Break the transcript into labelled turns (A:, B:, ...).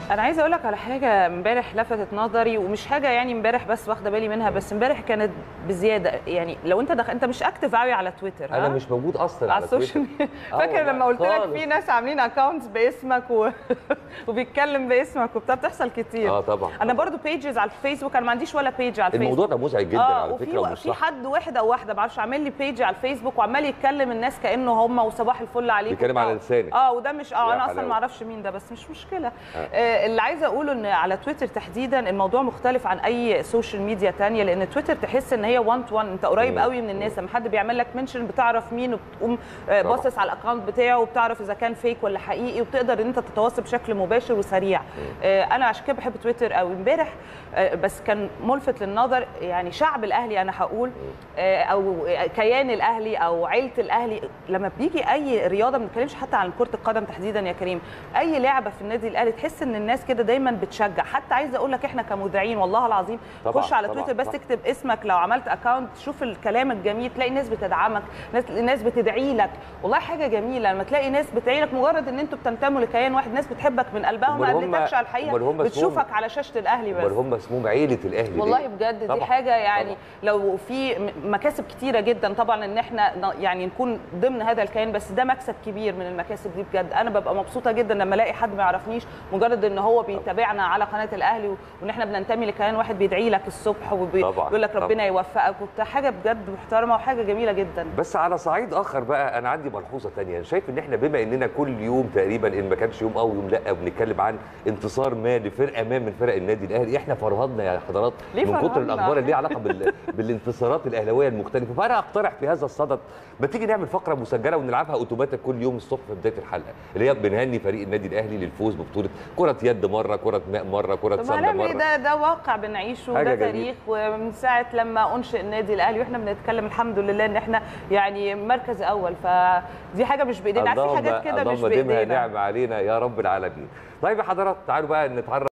A: انا عايزه اقول لك على حاجه امبارح لفتت نظري ومش حاجه يعني امبارح بس واخده بالي منها بس امبارح كانت بزياده يعني لو انت دخل انت مش اكتف قوي على تويتر ها؟
B: انا مش موجود اصلا
A: على السوشيال
B: تويتر.
A: ميديا
B: آه
A: فاكر
B: والله
A: لما قلت لك
B: خالص.
A: في ناس عاملين اكونتس باسمك و... وبيتكلم باسمك وبتاع بتحصل كتير
B: اه طبعا
A: انا برضو بيجز على الفيسبوك انا ما عنديش ولا بيج على الفيسبوك
B: الموضوع ده مزعج جدا
A: اه
B: على فكره
A: وفي
B: ومش
A: في
B: صح
A: حد واحد او واحده ما اعرفش عامل لي بيج على الفيسبوك وعمال يتكلم الناس كانه هم وصباح الفل عليك
B: بيتكلم على لسانك.
A: اه وده مش اه
B: يا
A: انا اصلا
B: حلاوة.
A: ما اعرفش مين ده بس مش مشكله
B: آه.
A: آه اللي عايزه اقوله ان على تويتر تحديدا الموضوع مختلف عن اي سوشيال ميديا تانية لان تويتر تحس ان هي 1 تو 1 انت قريب
B: مم.
A: قوي من الناس لما حد بيعمل لك منشن بتعرف مين وبتقوم آه
B: طبعا.
A: باصص على الاكونت بتاعه وبتعرف اذا كان فيك ولا حقيقي وبتقدر ان انت تتواصل بشكل مباشر وسريع آه انا عشان كده بحب تويتر قوي امبارح آه بس كان ملفت للنظر يعني شعب الاهلي انا هقول آه، او كيان الاهلي او عيله الاهلي لما بيجي اي رياضه ما بنتكلمش حتى عن كره القدم تحديدا يا كريم اي لعبه في النادي الاهلي تحس ان الناس كده دايما بتشجع حتى عايزه اقول لك احنا كمذيعين والله العظيم
B: طبعاً،
A: خش على
B: طبعاً،
A: تويتر بس
B: طبعاً.
A: تكتب اسمك لو عملت اكونت شوف الكلام الجميل تلاقي ناس بتدعمك ناس ناس بتدعي لك والله حاجه جميله لما تلاقي ناس بتدعي لك مجرد ان انتوا بتنتموا لكيان واحد ناس بتحبك من قلبها وما
B: أمال هم-
A: قابلتكش على الحقيقه
B: أمال هم اسمهم-
A: بتشوفك على شاشه الاهلي بس
B: امال هم اسمهم عيله الاهلي ليه؟
A: والله بجد دي
B: طبعاً،
A: حاجه يعني
B: طبعاً.
A: لو في م- مكاسب كتيره جدا طبعا ان احنا ن- يعني نكون ضمن هذا الكيان بس ده مكسب كبير من المكاسب دي بجد انا ببقى مبسوطه جدا لما الاقي حد ما يعرفنيش مجرد ان هو بيتابعنا على قناه الاهلي و- وان احنا بننتمي لكيان واحد بيدعي لك الصبح
B: طبعاً،
A: وبيقول لك ربنا
B: طبعاً.
A: يوفقك وبتاع حاجه بجد محترمه وحاجه جميله جدا
B: بس على صعيد اخر بقى انا عندي ملحوظه تانية شايف ان احنا بما اننا كل يوم تقريبا ان ما كانش يوم او يوم لا بنتكلم عن انتصار ما لفرقه ما من فرق النادي الاهلي احنا فرهضنا يا حضرات
A: ليه
B: من كتر
A: فرهضنا؟
B: الاخبار اللي ليها علاقه بال... بالانتصارات الاهلاويه المختلفه فانا اقترح في هذا الصدد ما تيجي نعمل فقره مسجله ونلعبها اوتوماتيك كل يوم الصبح في بدايه الحلقه اللي هي بنهني فريق النادي الاهلي للفوز ببطوله كره يد مره كره ماء مره كره
A: طب
B: سله
A: هنعمل ايه
B: مره
A: ده ده واقع بنعيشه
B: حاجة
A: وده
B: جميلة.
A: تاريخ ومن ساعه لما انشئ النادي الاهلي واحنا بنتكلم الحمد لله ان احنا يعني مركز اول فدي حاجه مش بايدينا عارف في
B: اللهم
A: حاجات كده مش
B: اللهم ديمها
A: بايدينا
B: نعم علينا يا رب العالمين طيب يا حضرات تعالوا بقى نتعرف